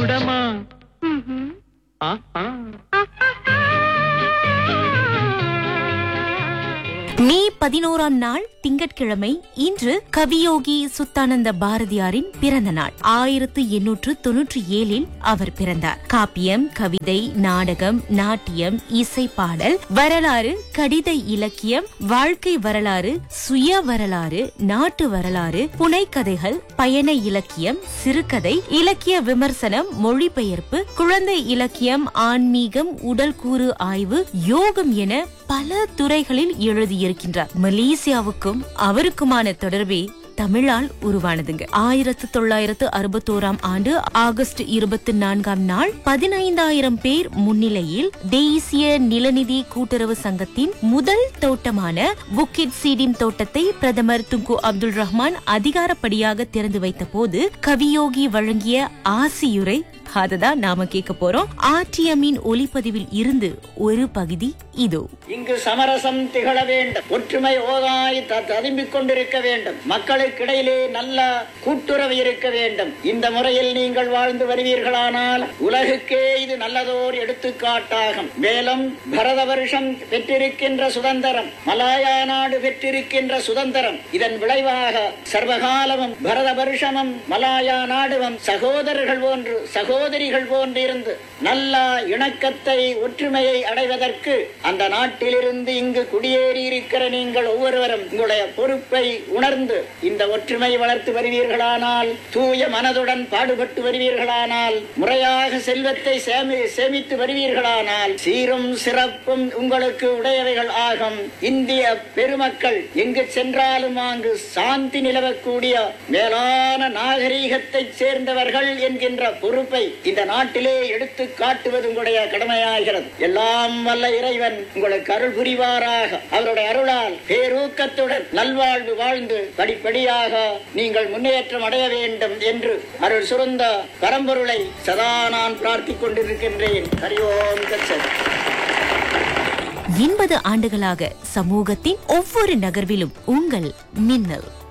చూడమా ఆహా. மே பதினோராம் நாள் திங்கட்கிழமை இன்று கவியோகி சுத்தானந்த பாரதியாரின் பிறந்த நாள் ஆயிரத்து எண்ணூற்று தொன்னூற்றி ஏழில் அவர் பிறந்தார் காப்பியம் கவிதை நாடகம் நாட்டியம் இசை பாடல் வரலாறு கடித இலக்கியம் வாழ்க்கை வரலாறு சுய வரலாறு நாட்டு வரலாறு புனைக்கதைகள் பயண இலக்கியம் சிறுகதை இலக்கிய விமர்சனம் மொழிபெயர்ப்பு குழந்தை இலக்கியம் ஆன்மீகம் உடல் கூறு ஆய்வு யோகம் என பல துறைகளில் எழுதியிருக்கின்றார் மலேசியாவுக்கும் அவருக்குமான தொடர்பே தமிழால் உருவானதுங்க ஆயிரத்து தொள்ளாயிரத்து அறுபத்தோராம் ஆண்டு ஆகஸ்ட் இருபத்தி நான்காம் நாள் பதினைந்தாயிரம் பேர் முன்னிலையில் தேசிய நிலநிதி கூட்டுறவு சங்கத்தின் முதல் தோட்டமான புக்கிட் சீடிம் தோட்டத்தை பிரதமர் துங்கு அப்துல் ரஹ்மான் அதிகாரப்படியாக திறந்து வைத்த போது கவியோகி வழங்கிய ஆசியுரை அததான் நாம கேட்க போறோம் ஆர்டிஎம்மின் ஒளிப்பதிவில் இருந்து ஒரு பகுதி இதோ இங்கு சமரசம் திகழ வேண்டும் ஒற்றுமை ஓதாய் த- ததும்பிக் கொண்டிருக்க வேண்டும் மக்களுக்கிடையிலே நல்ல கூட்டுறவு இருக்க வேண்டும் இந்த முறையில் நீங்கள் வாழ்ந்து வருவீர்களானால் உலகுக்கே இது நல்லதோர் எடுத்துக்காட்டாகும் மேலும் பரத வருஷம் பெற்றிருக்கின்ற சுதந்திரம் மலாயா நாடு பெற்றிருக்கின்ற சுதந்திரம் இதன் விளைவாக சர்வகாலமும் பரத வருஷமும் மலாயா நாடுவும் சகோதரர்கள் போன்று சகோதரிகள் போன்று இருந்து நல்ல இணக்கத்தை ஒற்றுமையை அடைவதற்கு அந்த நாட்டிலிருந்து இங்கு குடியேறி இருக்கிற நீங்கள் ஒவ்வொருவரும் உங்களுடைய பொறுப்பை உணர்ந்து இந்த ஒற்றுமை வளர்த்து வருவீர்களானால் தூய மனதுடன் பாடுபட்டு வருவீர்களானால் முறையாக செல்வத்தை சேமி சேமித்து வருவீர்களானால் சீரும் சிறப்பும் உங்களுக்கு உடையவைகள் ஆகும் இந்திய பெருமக்கள் எங்கு சென்றாலும் அங்கு சாந்தி நிலவக்கூடிய மேலான நாகரீகத்தை சேர்ந்தவர்கள் என்கின்ற பொறுப்பை இந்த நாட்டிலே எடுத்து காட்டுவது உங்களுடைய கடமையாகிறது எல்லாம் வல்ல இறைவன் உங்களுக்கு அருள் புரிவாராக அவருடைய அருளால் பேரூக்கத்துடன் நல்வாழ்வு வாழ்ந்து படிப்படியாக நீங்கள் முன்னேற்றம் அடைய வேண்டும் என்று அருள் சுரந்த பரம்பொருளை சதா நான் பிரார்த்திக் கொண்டிருக்கின்றேன் ஹரிஓம் தச்சது எண்பது ஆண்டுகளாக சமூகத்தின் ஒவ்வொரு நகர்விலும் உங்கள் மின்னல்